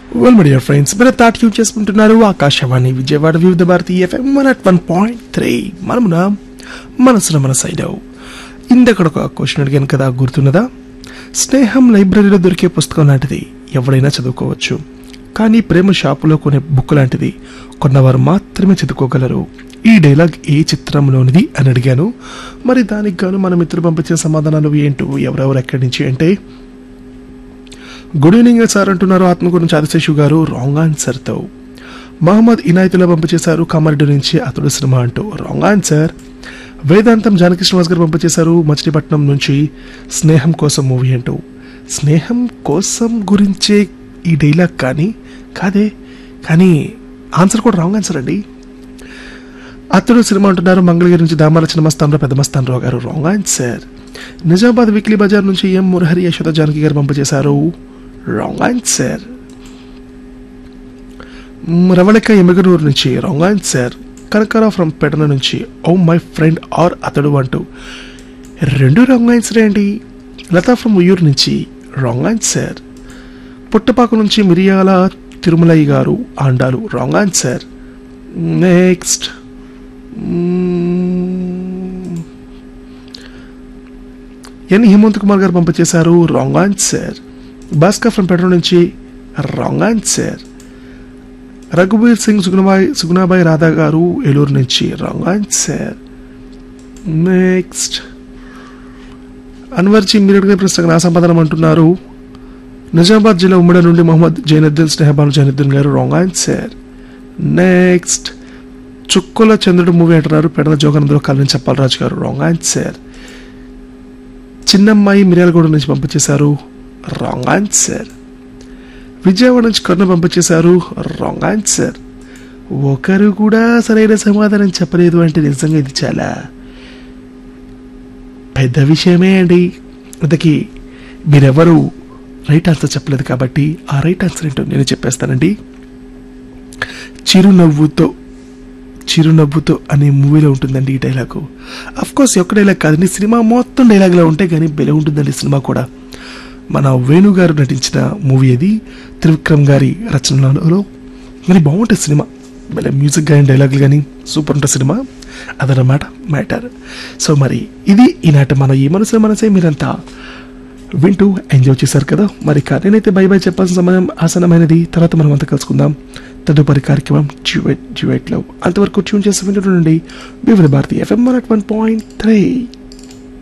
well my dear friends మీరు తాటి use చేసుకుంటున్నారు Akashvani Vijayawada Vividh Bharati FM one at one point three మనమున మనసున మన సైడ్ ఇందక్కడ ఒక క్వశ్చన్ అడిగాను కదా గుర్తున్నదా స్నేహం లైబ్రరీలో దొరికే పుస్తకం లాంటిది ఎవడైనా చదువుకోవచ్చు కానీ ప్రేమ షాపులో కొనే బుక్ లాంటిది కొన్నవారు మాత్రమే చదువుకోగలరు ఈ డైలాగ్ ఏ చిత్రంలోనిది అని అడిగాను మరి దానికి గాను మన మిత్రులు పంపించిన సమాధానాలు ఏంటో ఎవరెవరు ఎక్కడి నుంచి అంటే గుడ్ ఈవినింగ్ సార్ అంటున్నారు ఆత్మగురు చారిశేషు గారు రాంగ్ ఆన్సర్తో మహమ్మద్ ఇనాయతులా పంపించేశారు కామారెడ్డి నుంచి అతడు సినిమా అంటూ రాంగ్ ఆన్సర్ వేదాంతం జానకి శ్రీనివాస్ గారు పంపించేశారు మచిలీపట్నం నుంచి స్నేహం కోసం మూవీ అంటూ స్నేహం కోసం గురించే ఈ డైలాగ్ కానీ కాదే కానీ ఆన్సర్ కూడా రాంగ్ ఆన్సర్ అండి అతడు సినిమా అంటున్నారు మంగళగిరి నుంచి దామాల చిన్నమస్తాన్రావు పెద్దమస్తాన్రావు గారు wrong answer Nizamabad weekly Bazar నుంచి ఎం మురహరి యశోద జానకి గారు పంపించేశారు రాంగ్ ఆన్సర్ రవళిక ఎమగనూరు నుంచి wrong answer Kanakarao from Pedana నుంచి ఓ మై ఫ్రెండ్ ఆర్ అతడు అంటూ రెండు రాంగ్ ఆన్సర్ అండి లతా ఫ్రమ్ ఉయ్యూరు నుంచి రాంగ్ ఆన్సర్ పుట్టపాకు నుంచి మిరియాల తిరుమలయ్య గారు Andalu wrong answer next N Hemanth Kumar గారు పంపించేశారు రాంగ్ ఆన్సర్ భాస్కర్ ఫ్రమ్ పెట్రోల్ నుంచి రాంగ్ ఆన్సర్ రఘుబీర్ సింగ్ సుగుణబాయ్ సుగుణాబాయ్ రాధా గారు ఏలూరు నుంచి రాంగ్ ఆన్సర్ నెక్స్ట్ అన్వర్జీ మీరు అడిగిన ప్రశ్నకు నా సమాధానం అంటున్నారు నిజామాబాద్ జిల్లా ఉమ్మడి నుండి మొహమ్మద్ జైనుద్దీన్ స్నేహబాను జైనుద్దీన్ గారు రాంగ్ ఆన్సర్ నెక్స్ట్ చుక్కల చంద్రుడు మూవీ అంటున్నారు పెడల జోగానందరావు కాలనీ చెప్పాలరాజు గారు రాంగ్ ఆన్సర్ చిన్నమ్మాయి మిర్యాలగూడ నుంచి పంపించేశారు రాంగ్ ఆన్సర్ విజయవాడ నుంచి కర్ణ పంపించేశారు రాంగ్ ఆన్సర్ ఒకరు కూడా సరైన సమాధానం చెప్పలేదు అంటే నిజంగా ఇది చాలా పెద్ద విషయమే అండి ఇంతకీ మీరెవరు రైట్ ఆన్సర్ చెప్పలేదు కాబట్టి ఆ రైట్ ఆన్సర్ ఏంటో నేను చెప్పేస్తానండి చిరునవ్వుతో చిరునవ్వుతో అనే మూవీలో ఉంటుందండి ఈ డైలాగు అఫ్ కోర్స్ ఒక్క డైలాగ్ కాదండి సినిమా మొత్తం డైలాగ్లో ఉంటాయి కానీ బెల ఉంటుందండి సినిమా కూడా మన వేణు గారు నటించిన మూవీ అది త్రివిక్రమ్ గారి రచనలలో మరి బాగుంటుంది సినిమా భలే మ్యూజిక్ కానీ డైలాగులు కానీ సూపర్ ఉంటుంది సినిమా అదనమాట మ్యాటర్ సో మరి ఇది ఈనాటి మన ఈ మనసు మనసే మీరంతా వింటూ ఎంజాయ్ చేశారు కదా మరి కా- నేనైతే బై బై చెప్పాల్సిన సమయం ఆసనమైనది తర్వాత మనం అంతా కలుసుకుందాం తదుపరి కార్యక్రమం జ్యువెట్ జ్యువెట్లో అంతవరకు ట్యూన్ చేసి వింటుండండి Vividh Bharati FM one point three